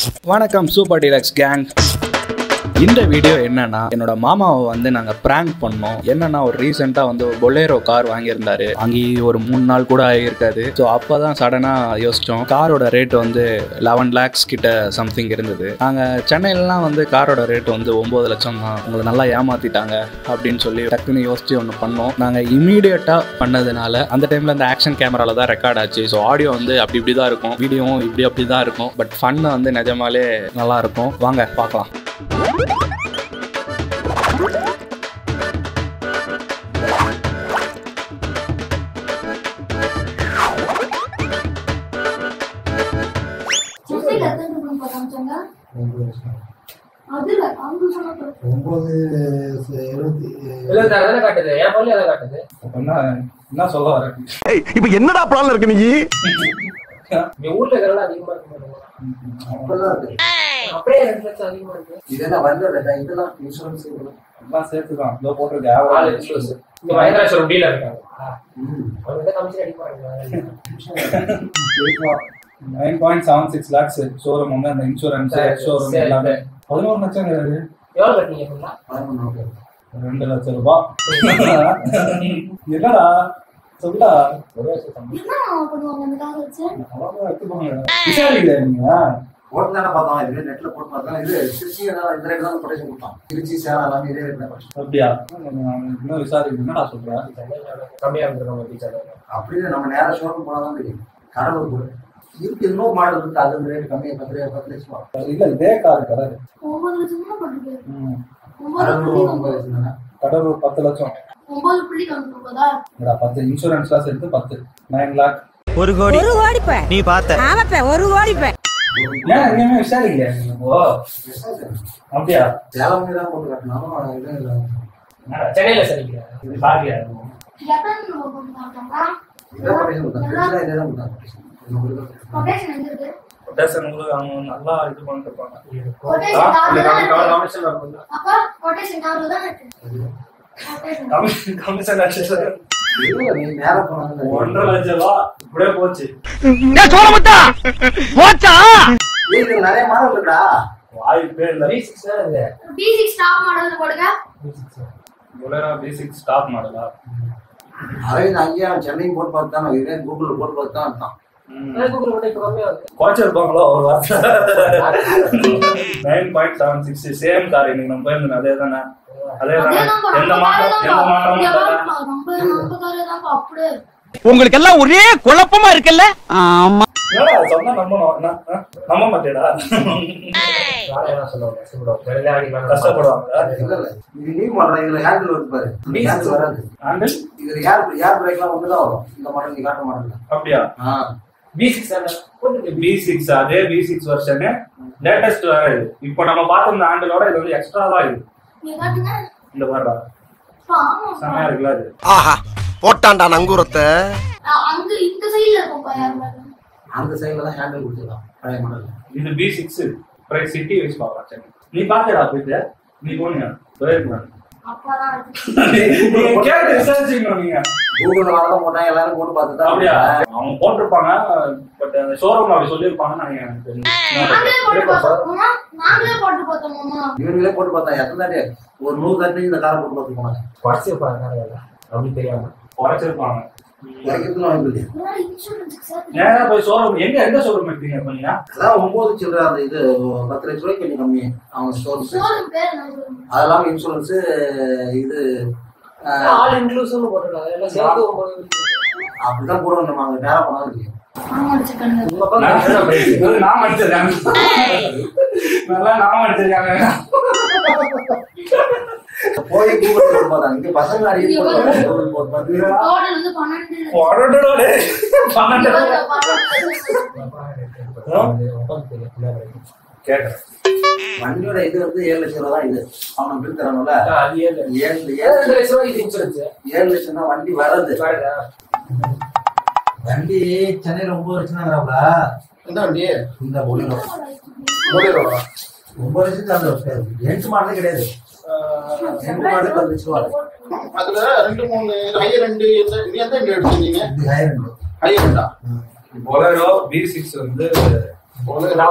வணக்கம் super deluxe gang இந்த video என்னன்னா என்னோட மாமாவை வந்து நாங்கள் ப்ராங்க் பண்ணோம் என்னன்னா ஒரு ரீசெண்டாக வந்து பொலேரோ கார் வாங்கியிருந்தாரு வாங்கி ஒரு மூணு நாள் கூட ஆகியிருக்காது ஸோ அப்போ தான் சடனாக யோசித்தோம் காரோட ரேட் வந்து லெவன் லேக்ஸ் கிட்ட சம்திங் இருந்தது நாங்கள் சென்னையிலலாம் வந்து காரோட ரேட் வந்து ஒம்பது லட்சம் தான் உங்களை நல்லா ஏமாற்றிட்டாங்க அப்படின்னு சொல்லி டக்குன்னு யோசிச்சு ஒன்று பண்ணோம் நாங்கள் இமீடியட்டாக பண்ணதுனால அந்த டைமில் அந்த ஆக்ஷன் கேமராவில் தான் ரெக்கார்ட் ஆச்சு ஸோ ஆடியோ வந்து அப்படி இப்படி தான் இருக்கும் வீடியோவும் இப்படி அப்படி தான் இருக்கும் பட் ஃபன்னு வந்து நிஜமாலே நல்லா இருக்கும் வாங்க பார்க்கலாம் சொசைட்டில எத்தனை ரூபாய் போட்டாங்க அதுல அவங்க சொன்ன ஒன்பது இருபத்தி எழுபத்தாறு தானே காட்டுது என் பள்ளி அதை காட்டுது என்ன என்ன சொல்ல வரேன் இப்ப என்னடா பிளான்ல இருக்கு நீ நீ ஊர்ல இருக்கிறதெல்லாம் அதிகமா இருக்கு அப்பதான் இருக்கு அப்படியே ரெண்டு லட்சம் அதிகமா இருக்கு இதெல்லாம் வரல இதெல்லாம் இன்சூரன்ஸ் எல்லாம் சேர்த்து தான் இதோ போட்டிருக்க நாலு ஆவரேஜ் இன்சூரன்ஸ் இங்க மகேந்திரா ஷோரூம் டீலர் இருக்காங்க ம். அவங்க வந்து கமிஷன் அடிப்பாங்க nine point seven six lakhs showroom வந்து அந்த இன்சூரன்ஸ் சரி, ஷோரூம் சரி. எல்லாமே பதினோரு லட்சம் கிடையாது எவ்வளவு கட்டினீங்க ஃபுல்லா பதினொன்று ஓகே. ரெண்டு லட்சம் ரூபாய் என்னடா சொல்லா ஒரு வருஷம் சம்பளம். என்ன பண்ணுவாங்க அந்த காசை வச்சு அவ்வளவு எடுத்துக்கோங்க. விசாரிக்கலையா நீங்க போட்டு தானே பார்த்தோம் இது நெட்ல போட்டு பார்த்தோம் இது திருச்சி தான் இந்த ரேட் தான் கொட்டேஷன் கொடுத்தோம் திருச்சி சேலம் எல்லாமே இதே ரேட்ல படிச்சோம் அப்படியா நான் இன்னும் விசாரிக்கணும் என்னடா சொல்றேன் சென்னையில கம்மியா இருந்திருக்காங்க டீச்சர் அப்படியே நம்ம நேரா ஷோரூம் போனா தான் தெரியும் கடலூர் கூட இருக்கு இன்னொரு மாடல் இருக்கு அது ரேட் கம்மியா பத்து ரூபா பத்து லட்சம் ரூபா. இல்ல இதே கார் கடை ஒன்பது லட்சம் தான் போட்டுருக்கு ம். ஒன்பது கடலூர் புள்ளி ஒன்பது லட்சம் தானே கடலூர் பத்து லட்சம் ஒன்பது புள்ளி கணக்கு போதா இல்லடா, பத்து இன்சூரன்ஸ்லாம் சேர்த்து பத்து நைன் லேக் ஒரு கோடி ஒரு கோடிப்ப நீ பார்த்த ஆமாப்ப ஒரு கோடிப்ப ஏன் எங்கேயுமே விசாரிக்கலையா நீங்க இப்போ அப்படியா சேலம் தான் போட்டு கட்டினாலும் இது இல்லை. சென்னையில சரிக்கிறேன் இது பாக்கியா எத்தனை ரூபாய் போட்டு காட்டாங்க இதே கொட்டேஷன் கொடுத்தாங்க திருச்சியில இதே தான் கொடுத்தாங்க கொட்டேஷன். இது உங்களுக்கு தான் கொட்டேஷன். கொட்டேஷன் எங்க இருக்கு கொட்டேஷன் உங்களுக்கு அவங்க நல்லா இது பண்ணிட்டு இருப்பாங்க கொட்டேஷன் கார்டுல தான் இருக்கு. கமிஷன் இருக்கும்ல அப்பா கொட்டேஷன் கார்டுல தான் இருக்கு கொட்டேஷன் கமிஷன் ஆச்சு இல்ல, நீ நேரா போனாங்க ஒன்றரை லட்சம் ரூபா இப்படியே போச்சு ஏய், இதுல நிறைய மாடல் இருக்குடா வாய்ப்பே இல்லை த்ரீ சிக்ஸ் தான் இது பி சிக்ஸ் டாப் மாடல் போடுங்க three six Bolero basic stop மாடலா அரவிந்த் அங்கேயே அவன் சென்னைக்கு போட்டு பார்த்து தான் இதே கூகுள் போட்டு பார்த்து தான் இருந்தான் கூகுள் மட்டும் இப்ப கம்மியா இருக்கு குறைச்சிருப்பாங்களோ ஒரு வார்த்தை nine point seven six same car இன்னைக்கு நம்ம போயிருந்தோம் அதே தானே அதே தானே எந்த மாற்றம் எந்த மாற்றமும் இல்லை நம்ம நம்ம காரே தான் அப்படியே உங்களுக்கு எல்லாம் ஒரே குழப்பமா இருக்குல்ல ஆமா என்னடா சொன்னா நம்பணும் என்ன ஆ? நம்ப மாட்டேடா வேலை என்ன சொல்லுவாங்க சொல்லுவாங்க வெளியில அடிக்கலாம் கஷ்டப்படுவாங்க இல்ல இல்ல இது நீ மாடல் இதுல ஹேண்டில் வருது பாரு இந்த ஹேண்டில் வராது ஆண்டில் இதுல ஏர் ஏர் பிரேக்லாம் ஒண்ணுதான் வரும் இந்த மாடல் நீ காட்ட மாடல் அப்படியா ஆ பி சிக்ஸ் தானே போட்டுருக்கு பி சிக்ஸ் அதே பி சிக்ஸ் வருஷனு லேட்டஸ்ட் வேற இது இப்போ நம்ம பார்த்த ஆண்டிலோட இது வந்து எக்ஸ்ட்ரா தான் இது நீ காட்டுங்க இந்த பாருடா அப்பா, ஆமாப்பா. செமையா இருக்குல்ல அது ஆஹா போட்டான்டா நங்கூரத்தை அ- அங்க இந்த சைடுல இருக்கும்ப்பா யார் மேல அந்த சைடுல தான் ஹேண்டில் கொடுத்துருக்கான் பழைய மாடல் இது B six price city wise பார்க்கலாம் சரி நீ பாக்கடா போயிட்டு நீ போனியா போயிருக்கலாம் அப்பா தான் இருக்கு. நீங்க கேட்டு விசாரிச்சுக்கணும் நீங்க கூகுள்ல வரதான் போட்டாங்க எல்லாரும் போட்டு பார்த்து அப்படியா தான் அவங்க போட்டிருப்பாங்க பட் அந்த ஷோரூம்ல அப்படி சொல்லியிருப்பாங்கன்னு நான் நாங்களே போட்டு பார்த்தோம் மாமா. நாங்களே போட்டு பார்த்தோம் மாமா இவங்களே போட்டு பார்த்தா எத்தனை தாட்டி ஒரு நூறு தாட்டி இந்த காரை போட்டு பார்த்து போனாங்க குறைச்சிருப்பாங்க அப்படி தெரியாம குறைச்சிருப்பாங்க குறைக்கிறதுன்னு வாய்ப்பு இல்லையா முன்னாடி இன்சூரன்ஸுக்கு சேர்த்து நேரா போய் ஷோரூம் எங்க எந்த ஷோரூம் எடுத்தீங்க பண்ணீங்க அதான் ஒன்பது சில்லற அந்த இது பத்து லட்ச ரூபாய்க்கு கொஞ்சம் கம்மி அவங்க ஸ்டோர் ஷோரூம் பேர் என்ன சொல்லுங்க அதெல்லாம் இன்சூரன்ஸ் இது ஆஹ், ஆல் இன்க்ளூசிவ் போட்டுருக்காங்க எல்லாம் சேர்த்து ஒன்பது அப்படிதான் போடுவோம் நம்ம அங்க நேரா போனா தெரியும் ஆமா அடிச்சுக்கங்க உங்க பக்கம் இது நாம அடிச்சிருக்காங்க நல்லா நாம அடிச்சிருக்காங்க போய் கூகுள் போட்டு பார்த்தாங்க இங்க பசங்க அடிக்கடி போட்டு பார்த்தாங்க. கூகுள் போட்டு பார்த்து டோட்டல் வந்து பன்னெண்டு பன்னெண்டு பன்னெண்டு கேட்கறேன் வண்டியோட இது வந்து ஏழு லட்சம் ரூபா தான் இது அவன் பில் தரணும்ல அது ஏழு ஏழு ஏழு ஏழு லட்சம் ரூபாய்க்கு இன்சூரன்ஸ் ஏழு லட்சம் தான் வண்டி வர்றது வருதா வண்டி சென்னையில ஒன்பது லட்சம் தாங்கிறாப்ல இந்த வண்டி இந்த பொலிரோ போலிரோ ஒன்பது லட்சத்துக்கு அந்த எட்டு மாடலே கிடையாது எட்டு மாடலுக்கு பத்து லட்சம் ரூபா அதுல ரெண்டு மூணு ஹையர் ரெண்டு நீ எந்த ரெண்டு எடுத்துருந்தீங்க இது ஹையர் ஹையர் ரெண்டா பொலேரோ பி சிக்ஸ் வந்து உங்களுக்கு top end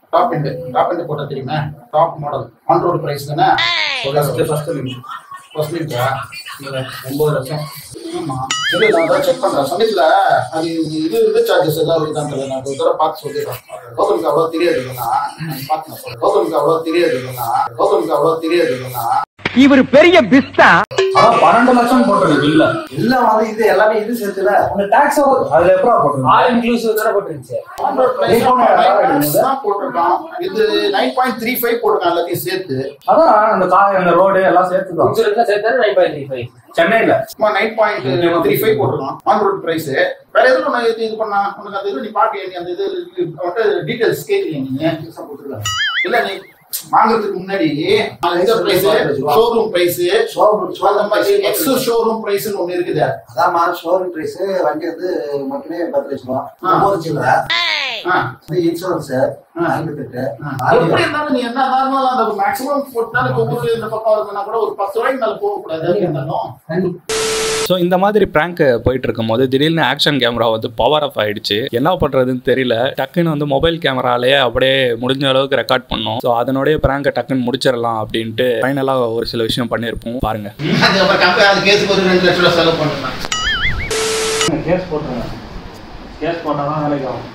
top end top end போட்டா தெரியுமா top model on road price தானே ஃபர்ஸ்ட் ஃபர்ஸ்ட் ஃபர்ஸ்ட் லிமிட்டா ஒன்பது லட்சம் ஆமா இல்லை நான் அதான் செக் பண்றேன் சமயத்துல அது இது இது சார்ஜஸ் ஏதாவது இருக்குதான்னு தெரியல நான் ஒரு தடவை பார்த்து சொல்லிடுறேன் கௌதமுக்கு அவ்வளோ தெரியாது இல்லைன்னா பார்த்து நான் சொல்றேன் கௌதமுக்கு அவ்வளோ தெரியாது இல்லைன்னா கௌதமுக்கு அவ்வளோ தெரியாது இல்லைன்னா இவர் பெரிய பிஸ்தா அதான் பன்னெண்டு லட்சம் போட்டிருக்கு இல்ல எல்லாம் வந்து இது எல்லாமே இது சேர்த்துல அந்த டாக்ஸ் அதுல எப்படா போட்டிருக்கு ஆல் இன்க்ளூசிவ் தானே போட்டுருந்துச்சு ஆன் ரோடு பிரைஸ் தான் போட்டிருக்கான் இது நைன் பாயிண்ட் த்ரீ ஃபைவ் போட்டிருக்கான் எல்லாத்தையும் சேர்த்து அதான் அந்த கார் அந்த ரோடு எல்லாம் சேர்த்துதான் இன்சூரன்ஸ் சேர்த்தா நைன் பாயிண்ட் த்ரீ ஃபைவ் சென்னையில சும்மா நைன் பாயிண்ட் த்ரீ ஃபைவ் போட்டிருக்கான் ஆன் ரோட் பிரைஸ் வேற எதுவும் ஒன்று இது இது பண்ணா உனக்கு அந்த இது நீ பார்க்க நீ அந்த இது அவன்கிட்ட டீடைல்ஸ் கேட்கலையே நீங்க போட்டுருக்காங்க இல்ல நீ வாங்குறதுக்கு முன்னாடி எந்த பிரைஸ் ஷோரூம் பிரைஸ் ஷோரூம் அந்த மாதிரி எக்ஸ் ஷோரூம் பிரைஸ்னு ஒண்ணு இருக்குது அதாம்மா ஷோரூம் பிரைஸ் வண்டி வந்து மட்டுமே பத்து லட்சம் ரூபா ஆ. ஒன்பது சில்லற ஆ, இது இன்சூரன்ஸ் ஆ. ஐம்பத்தெட்டு ஆ. எப்படி இருந்தாலும் நீ என்ன இருந்தாலும் அந்த மேக்ஸிமம் போட்டாலும் இப்போ ஊர்ல இந்த பக்கம் இருக்குன்னா கூட ஒரு பத்து ரூபாய்க்கு மேல போக கூடாது எப்படி இருந்தாலும் ஸோ இந்த மாதிரி ப்ராங்க் போயிட்டு இருக்கும்போது திடீர்னு ஆக்ஷன் கேமரா வந்து பவர் ஆஃப் ஆயிடுச்சு என்ன பண்றதுன்னு தெரியல டக்குன்னு வந்து மொபைல் கேமராலேயே அப்படியே முடிஞ்ச அளவுக்கு ரெக்கார்ட் பண்ணோம் ஸோ அதனுடைய ப்ராங்கை டக்குன்னு முடிச்சிடலாம் அப்படின்ட்டு ஃபைனலாக ஒரு சில விஷயம் பண்ணியிருப்போம் பாருங்க அதுக்கப்புறம் கம்பெனி அது கேஸுக்கு ஒரு ரெண்டு லட்சம் ரூபாய் செலவு பண்ணுறேன் கேஸ் போட்டுருங்க கேஸ் போட்டால் தான் வேலைக்கு ஆகும்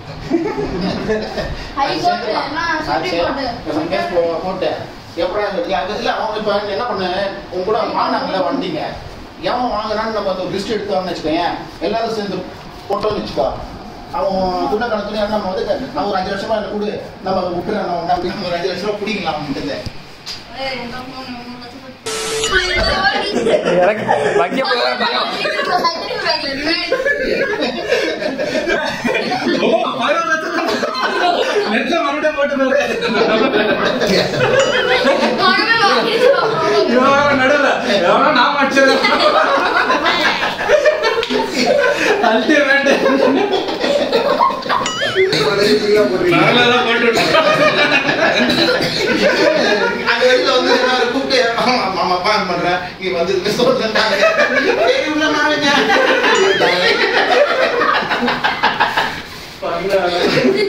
ஹை கோர்ட் நான் சுப்ரீம் கோர்ட் போட்டு எப்பறம் இல்ல அவங்க இப்ப என்ன பண்ண உங்க கூட வாங்கினாங்கல்ல வண்டிங்க எவன் வாங்குறான்னு நம்ம அந்த லிஸ்ட் எடுத்தோம்னு வச்சுக்கோங்க எல்லாரும் சேர்ந்து போட்டோம்னு வச்சுக்கோ அவன் துணை கணக்கு துணை நம்ம வந்து நான் ஒரு அஞ்சு லட்சம் ரூபாய் கொடு நம்ம விட்டுறேன் நம்ம நம்ம ஒரு அஞ்சு லட்சம் ரூபாய் பிடிக்கலாம் அவன்கிட்ட ஏய் எங்க போன் மூணு லட்சம் அங்க வெளியில வந்து எல்லாரும் கூப்பிட்டு மாமா மாமா பான் பண்றேன் இங்க வந்து சொல்லிட்டாங்க இவ்வளவு நாளுங்க